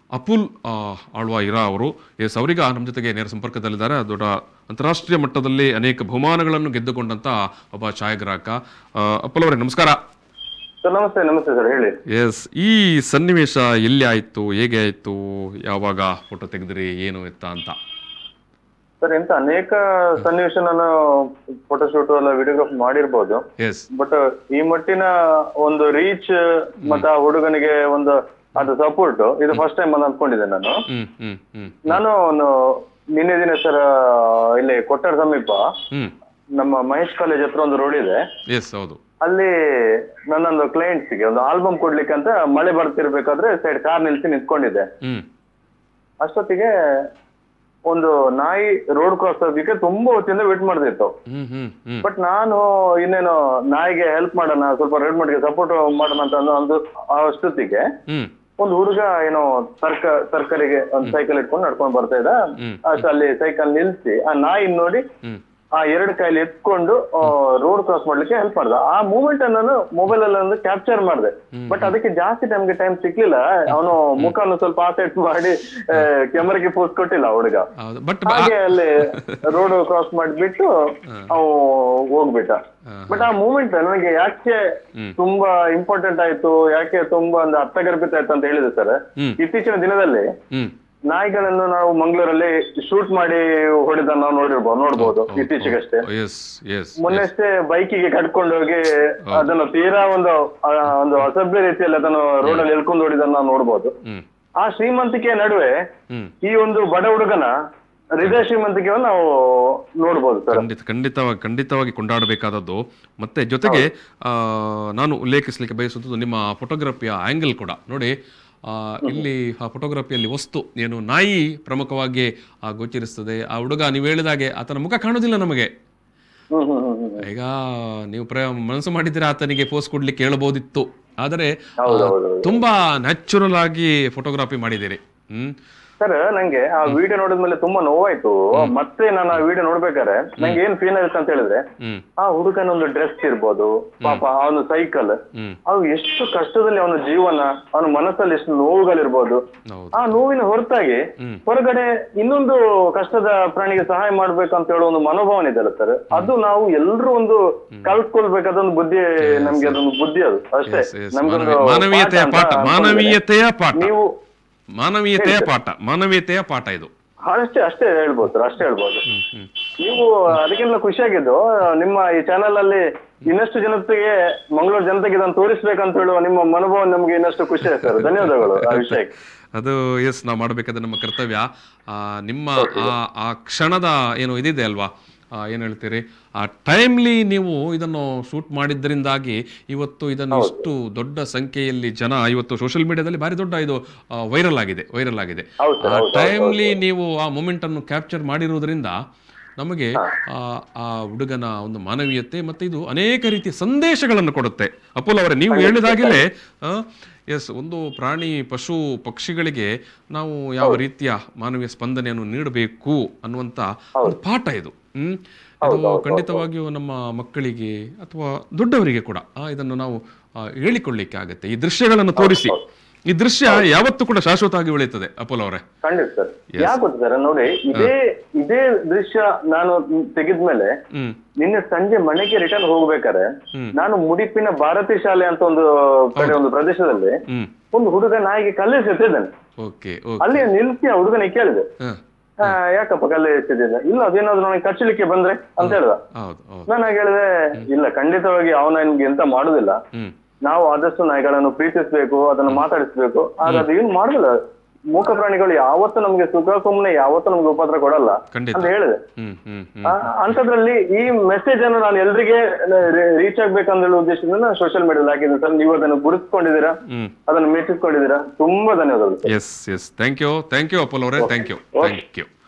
ಅಪುಲ್ ಆ, ಆಳ್ವ ಇರಾ ಅವರು ಎಸ್ ಅವರೀಗ ನಮ್ಮ ಜೊತೆಗೆ ನೇರ ಸಂಪರ್ಕದಲ್ಲಿದ್ದಾರೆ ದೊಡ್ಡ ಅಂತಾರಾಷ್ಟ್ರೀಯ ಮಟ್ಟದಲ್ಲಿ ಅನೇಕ ಬಹುಮಾನಗಳನ್ನು ಗೆದ್ದುಕೊಂಡಂತ ಒಬ್ಬ ಛಾಯಾಗ್ರಾಹಕ ಆ, ಅಪುಲ್ ಅವರೇ ನಮಸ್ಕಾರ ಸರ್ ನಮಸ್ತೆ ನಮಸ್ತೆ ಸರ್ ಹೇಳಿ ಎಸ್ ಈ ಸನ್ನಿವೇಶ ಎಲ್ಲಿ ಆಯ್ತು ಹೇಗೆ ಆಯ್ತು ಯಾವಾಗ ಫೋಟೋ ತೆಗೆದ್ರಿ ಏನು ಎತ್ತ ಅಂತ ಸರ್ ಎಂತ ಅನೇಕ ಸನ್ನಿವೇಶ ನಾನು ಫೋಟೋಶೂಟ್ ಎಲ್ಲ ವಿಡಿಯೋಗ್ರಾಫ್ ಮಾಡಿರ್ಬೋದು ಎಸ್ ಬಟ್ ಈ ಮಟ್ಟಿನ ಒಂದು ರೀಚ್ ಮತ್ತೆ ಆ ಹುಡುಗನಿಗೆ ಒಂದು ಅದು ಸಪೋರ್ಟ್ ಇದು ಫಸ್ಟ್ ಟೈಮ್ ಅಂತ ಅಂದ್ಕೊಂಡಿದ್ದೆ ನಾನು ಹ್ಮ್ ಹ್ಮ್ ಹ್ಮ್ ನಾನು ಒಂದು ನಿನ್ನೆ ದಿನ ಸರ್ ಇಲ್ಲಿ ಕೊಟ್ಟಾರ ಸಮೀಪ ಹ್ಮ್ ನಮ್ಮ ಮಹೇಶ್ ಕಾಲೇಜ್ ಹತ್ರ ಒಂದು ರೋಡ್ ಇದೆ ಎಸ್ ಹೌದು ಅಲ್ಲಿ ನನ್ನೊಂದು clients ಗೆ ಒಂದು ಆಲ್ಬಮ್ ಕೊಡ್ಲಿಕ್ಕೆ ಅಂತ ಮಳೆ ಬರ್ತಿರ್ಬೇಕಾದ್ರೆ ಸೈಡ್ ಕಾರ್ ನಿಲ್ಸಿ ನಿಂತ್ಕೊಂಡಿದ್ದೆ ಹ್ಮ್ ಅಷ್ಟೊತ್ತಿಗೆ ಒಂದು ನಾಯಿ ರೋಡ್ ಕ್ರಾಸ್ ಆಗೋದಕ್ಕೆ ತುಂಬಾ ಹೊತ್ತಿಂದ ವೇಟ್ ಮಾಡ್ತಿತ್ತು ಹ್ಮ್ ಹ್ಮ್ ಹ್ಮ್ ಬಟ್ ನಾನು ಇನ್ನೇನು ನಾಯಿಗೆ ಹೆಲ್ಪ್ ಮಾಡೋಣ ಸ್ವಲ್ಪ ರೆಡ್ ಮಾಡಿಗೆ ಸಪೋರ್ಟ್ ಮಾಡೋಣ ಅಂತ ಅಂದು ಅಂದು ಅಷ್ಟೊತ್ತಿಗೆ ಹ್ಮ್ ಒಂದು ಹುಡುಗ ಏನೋ ತರ್ಕ ತರ್ಕಾರಿಗೆ ಒಂದು ಸೈಕಲ್ ಇಟ್ಕೊಂಡು ನಡ್ಕೊಂಡು ಬರ್ತಾ ಇದ್ದ ಹ್ಮ್. ಅಷ್ಟು ಅಲ್ಲಿ ಸೈಕಲ್ ನಿಲ್ಸಿ ಆ ನಾಯಿ ನೋಡಿ ಹ್ಮ್ ಆ ಎರಡು ಕೈಲಿ ಎತ್ಕೊಂಡು ರೋಡ್ ಕ್ರಾಸ್ ಮಾಡ್ಲಿಕ್ಕೆ ಹೆಲ್ಪ್ ಮಾಡ್ದ ಆ ಮೂಮೆಂಟ್ ನಾನು ಮೊಬೈಲ್ ಅಲ್ಲಿ ಒಂದು ಕ್ಯಾಪ್ಚರ್ ಮಾಡಿದೆ ಬಟ್ ಅದಕ್ಕೆ ಜಾಸ್ತಿ ಟೈಮ್ಗೆ ಟೈಮ್ ಸಿಕ್ಲಿಲ್ಲ ಅವನು ಮುಖವನ್ನು ಸ್ವಲ್ಪ ಆಸೆಟ್ ಮಾಡಿ ಕ್ಯಾಮರಾಗೆ ಪೋಸ್ ಕೊಟ್ಟಿಲ್ಲ ಆ ಹುಡುಗ ಹೌದು ಬಟ್ ಹಾಗೆ ಅಲ್ಲಿ ರೋಡ್ ಕ್ರಾಸ್ ಮಾಡಿಬಿಟ್ಟು ಅವು ಹೋಗ್ಬಿಟ್ಟ ಬಟ್ ಆ ಮೂಮೆಂಟ್ ನನಗೆ ಯಾಕೆ ತುಂಬಾ ಇಂಪಾರ್ಟೆಂಟ್ ಆಯ್ತು ಯಾಕೆ ತುಂಬಾ ಒಂದು ಅರ್ಥಗರ್ಭಿತ ಆಯ್ತು ಅಂತ ಹೇಳಿದೆ ಸರ್ ಹ್ಮ್. ಇತ್ತೀಚಿನ ದಿನದಲ್ಲಿ ಹ್ಮ್ ನಾಯಿಗಳನ್ನು ನಾವು ಮಂಗಳೂರಲ್ಲಿ ಶೂಟ್ ಮಾಡಿ ಹೊಡೆದ ನಾವು ನೋಡಿರ್ಬೋದು ನೋಡ್ಬೋದು ಇತ್ತೀಚೆಗಷ್ಟೇ ಎಸ್ ಎಸ್ ಮೊನ್ನೆಷ್ಟೇ ಬೈಕಿಗೆ ಕಟ್ಕೊಂಡು ಹೋಗಿ ಅದನ್ನು ತೀರಾ ಒಂದು ಆ, ಒಂದು ಅಸಭ್ಯ ರೀತಿಯಲ್ಲಿ ಅದನ್ನು ರೋಡಲ್ಲಿ ಎಳ್ಕೊಂಡು ಹೊಡಿದನ್ನ ನಾವು ನೋಡ್ಬೋದು ಹ್ಮ್ ಆ ಶ್ರೀಮಂತಿಕೆಯ ನಡುವೆ ಹ್ಮ್ ಈ ಒಂದು ಬಡ ಹುಡುಗನ ಹೃದಯ ಶ್ರೀಮಂತಿಕೆಯನ್ನು ನಾವು ನೋಡ್ಬೋದು ಸರ್ ಖಂಡಿತ ಖಂಡಿತವಾಗಿ ಖಂಡಿತವಾಗಿ ಕೊಂಡಾಡಬೇಕಾದದ್ದು ಮತ್ತೆ ಜೊತೆಗೆ ಆ, ನಾನು ಉಲ್ಲೇಖಿಸಲಿಕ್ಕೆ ಬಯಸುವುದು ನಿಮ್ಮ ಫೋಟೋಗ್ರಫಿಯ ಆಂಗಲ್ ಕೂಡ ನೋಡಿ ಆ, ಇಲ್ಲಿ ಆ ಫೋಟೋಗ್ರಫಿಯಲ್ಲಿ ವಸ್ತು ಏನು ನಾಯಿ ಪ್ರಮುಖವಾಗಿ ಆ, ಗೋಚರಿಸ್ತದೆ ಆ ಹುಡುಗ ನೀವು ಹೇಳಿದಾಗೆ ಆತನ ಮುಖ ಕಾಣುವುದಿಲ್ಲ ನಮಗೆ ಹ್ಮ್ ಹ್ಮ್ ಹ್ಮ್ ಹ್ಮ್ ಈಗ ನೀವು ಪ್ರ ಮನಸ್ಸು ಮಾಡಿದ್ರೆ ಆತನಿಗೆ ಪೋಸ್ ಕೊಡ್ಲಿಕ್ಕೆ ಹೇಳ್ಬೋದಿತ್ತು ಆದರೆ ಆ, ಹೌದೌದು ತುಂಬಾ ನ್ಯಾಚುರಲ್ ಆಗಿ ಫೋಟೋಗ್ರಫಿ ಮಾಡಿದ್ದೀರಿ ಹ್ಮ್ ಸರ್ ನಂಗೆ ಆ ವಿಡಿಯೋ ನೋಡಿದ್ಮೇಲೆ ತುಂಬಾ ನೋವಾಯ್ತು ಮತ್ತೆ ನಾನು ಆ ವಿಡಿಯೋ ನೋಡ್ಬೇಕಾದ್ರೆ ನಂಗೆ ಏನ್ ಫೀಲ್ ಆಗುತ್ತೆ ಅಂತ ಹೇಳಿದ್ರೆ ಹ್ಮ್ ಆ ಹುಡುಗನ ಒಂದು ಡ್ರೆಸ್ ಇರ್ಬೋದು ಪಾಪ ಅವನು ಸೈಕಲ್ ಹ್ಮ್ ಅವ್ನು ಎಷ್ಟು ಕಷ್ಟದಲ್ಲಿ ಅವನ ಜೀವನ ಅವನ ಮನಸ್ಸಲ್ಲಿ ಎಷ್ಟು ನೋವುಗಳಿರ್ಬೋದು ಹೌದು ಆ ನೋವಿನ ಹೊರತಾಗಿ ಹ್ಮ್. ಹೊರಗಡೆ ಇನ್ನೊಂದು ಕಷ್ಟದ ಪ್ರಾಣಿಗೆ ಸಹಾಯ ಮಾಡ್ಬೇಕಂತ ಹೇಳೋ ಒಂದು ಮನೋಭಾವನೆ ಇದೆಯಲ್ಲ ಸರ್ ಅದು ನಾವು ಎಲ್ಲರೂ ಒಂದು ಕಲ್ತ್ಕೊಳ್ಬೇಕಾದ ಒಂದು ಬುದ್ಧಿ ನಮ್ಗೆ ಅದೊಂದು ಬುದ್ಧಿ ಅದು ಅಷ್ಟೇ Yes, yes. ನಮ್ಗೊಂದು ಮಾನವೀಯ- ಮಾನವೀಯತೆಯ ಪಾಠ ಪಾಠ ಅಂತ ಅನ್ಕೊಂಡಿದ್ದೇನೆ. ಮಾನವೀಯತೆಯ ಪಾಠ ನೀವು ಮಾನವೀಯತೆಯ ಪಾಠ ಮಾನವೀಯತೆಯ ಪಾಠ ಇದು ಅಷ್ಟೇ ಅಷ್ಟೇ ಹೇಳ್ಬೋದು ಸರ್ ಅಷ್ಟೇ ಹೇಳ್ಬೋದು ಹ್ಮ್, ಹ್ಮ್. ನೀವು ಅದಕ್ಕೆಲ್ಲ ಖುಷಿಯಾಗಿದ್ದು ನಿಮ್ಮ ಈ ಚಾನೆಲ್ ಅಲ್ಲಿ ಇನ್ನಷ್ಟು ಜನತೆಗೆ ಮಂಗಳೂರು ಜನತೆಗೆ ಇದನ್ನು ತೋರಿಸ್ಬೇಕಂತ ಹೇಳುವ ನಿಮ್ಮ ಮನೋಭಾವ ನಮ್ಗೆ ಇನ್ನಷ್ಟು ಖುಷಿ ಆಯ್ತು ಸರ್ ಧನ್ಯವಾದಗಳು ಆ ವಿಷಯಕ್ಕೆ ಅದು ಎಸ್ ನಾವು ಮಾಡಬೇಕಾದ ನಮ್ಮ ಕರ್ತವ್ಯ ಆ, ನಿಮ್ಮ ಆ ಆ ಕ್ಷಣದ ಏನು ಇದಿದೆ ಅಲ್ವಾ ಆ, ಏನು ಹೇಳ್ತೀರಿ ಆ ಟೈಮ್ಲಿ ನೀವು ಇದನ್ನು ಶೂಟ್ ಮಾಡಿದ್ದರಿಂದಾಗಿ ಇವತ್ತು ಇದನ್ನು ಇಷ್ಟು ದೊಡ್ಡ ಸಂಖ್ಯೆಯಲ್ಲಿ ಜನ ಇವತ್ತು ಸೋಷಿಯಲ್ ಮೀಡಿಯಾದಲ್ಲಿ ಭಾರಿ ದೊಡ್ಡ ಇದು ವೈರಲ್ ಆಗಿದೆ ವೈರಲ್ ಆಗಿದೆ ಹೌದು ಸರ್ ಆ ಹೌದು ಟೈಮ್ಲಿ ನೀವು ಆ ಮೂಮೆಂಟ್ ಅನ್ನು ಕ್ಯಾಪ್ಚರ್ ಮಾಡಿರುವುದರಿಂದ ನಮಗೆ ಆ ಆ ಹುಡುಗನ ಒಂದು ಮಾನವೀಯತೆ ಮತ್ತೆ ಇದು ಅನೇಕ ರೀತಿಯ ಸಂದೇಶಗಳನ್ನು ಕೊಡುತ್ತೆ ಅಪೋಲ್ ಅವರೇ ನೀವು ಹೇಳಿದಾಗಲೇ ಎಸ್ ಒಂದು ಪ್ರಾಣಿ ಪಶು ಪಕ್ಷಿಗಳಿಗೆ ನಾವು ಯಾವ ರೀತಿಯ ಮಾನವೀಯ ಸ್ಪಂದನೆಯನ್ನು ನೀಡಬೇಕು ಅನ್ನುವಂತ ಒಂದು ಪಾಠ ಇದು ಹ್ಮ್ ಇದು ಖಂಡಿತವಾಗಿಯೂ ನಮ್ಮ ಮಕ್ಕಳಿಗೆ ಅಥವಾ ದೊಡ್ಡವರಿಗೆ ಕೂಡ ಆ, ಇದನ್ನು ನಾವು ಆ, ಹೇಳಿಕೊಳ್ಳಿಕ್ಕೆ ಆಗತ್ತೆ ಈ ದೃಶ್ಯಗಳನ್ನು ತೋರಿಸಿ ಈ ದೃಶ್ಯ ಯಾವತ್ತೂ ಕೂಡ ಶಾಶ್ವತವಾಗಿ ಉಳಿಯುತ್ತದೆ ಅಪೋಲ್ ಅವರೇ ಖಂಡಿತ ಸರ್ ಯಾಕೆ ಗೊತ್ತಾ ಸರ್ ನೋಡಿ ಇದೇ ಇದೇ ದೃಶ್ಯ ನಾನು ತೆಗೆದ್ಮೇಲೆ ಹ್ಮ್ ನಿನ್ನೆ ಸಂಜೆ ಮನೆಗೆ ರಿಟರ್ನ್ ಹೋಗ್ಬೇಕಾದ್ರೆ ಹ್ಮ್. ನಾನು ಮುಡಿಪಿನ ಭಾರತಿ ಶಾಲೆ ಅಂತ ಒಂದು ಕಡೆ ಒಂದು ಪ್ರದೇಶದಲ್ಲಿ ಹ್ಮ್ ಒಂದು ಹುಡುಗ ನಾಯಿಗೆ ಕಲ್ಲು ಎಸೆತಿದ್ದಾನೆ ಓಕೆ ಓಕೆ ಅಲ್ಲಿ ನಿಲ್ಸಿ ಆ ಹುಡುಗನಿಗೆ ಕೇಳಿದೆ ಹ, ಆ, ಯಾಕಪ್ಪ ಕಲ್ಲು ಎಸೆತಿದ್ದ ಇಲ್ಲ ಅದೇನಾದ್ರು ನನಗೆ ಕಚ್ಚಲಿಕ್ಕೆ ಬಂದ್ರೆ ಅಂತ ಹೇಳ್ದ ಹೌದು ಹೌದು ನಾನು ಹಾಗೆ ಹೇಳಿದೆ ಇಲ್ಲ ಖಂಡಿತವಾಗಿ ಅವನ ನಿಮ್ಗೆ ಎಂತ ಮಾಡುದಿಲ್ಲ ಹ್ಮ್ ನಾವು ಆದಷ್ಟು ನಾಯಿಗಳನ್ನು ಪ್ರೀತಿಸ್ಬೇಕು ಅದನ್ನು ಮಾತಾಡಿಸ್ಬೇಕು ಆದ್ರೆ ಅದು ಏನು ಮಾಡುದಿಲ್ಲ ಮೂಕ ಪ್ರಾಣಿಗಳು ಯಾವತ್ತೂ ನಮ್ಗೆ ಸುಖ ಸುಮ್ಮನೆ ಯಾವತ್ತೂ ನಮ್ಗೆ ಉಪದ್ರ ಕೊಡಲ್ಲ ಖಂಡಿತ ಅಂತ ಹೇಳಿದೆ ಹ್ಮ್ ಹ್ಮ್ ಹ್ಮ್ ಆ, ಅಂಥದ್ರಲ್ಲಿ ಈ ಮೆಸೇಜ್ ಅನ್ನು ನಾನು ಎಲ್ರಿಗೆ ರೀಚ್ ಆಗ್ಬೇಕಂತ ಹೇಳುವ ಉದ್ದೇಶದಿಂದ ನಾನು ಸೋಷಿಯಲ್ ಮೀಡಿಯಾದಲ್ಲಿ ಹಾಕಿದ್ದೀನಿ ಸರ್ ನೀವು ಅದನ್ನು ಗುರುತಿಸ್ಕೊಂಡಿದ್ದೀರಾ ಹ್ಮ್ ಅದನ್ನು ಮೆಚ್ಚಿಸ್ಕೊಂಡಿದ್ದೀರಾ ತುಂಬಾ ಧನ್ಯವಾದಗಳು sir yes yes thank you thank you ಅಪೋಲ್ ಅವರೇ ಥ್ಯಾಂಕ್ ಯು ಥ್ಯಾಂಕ್ ಯು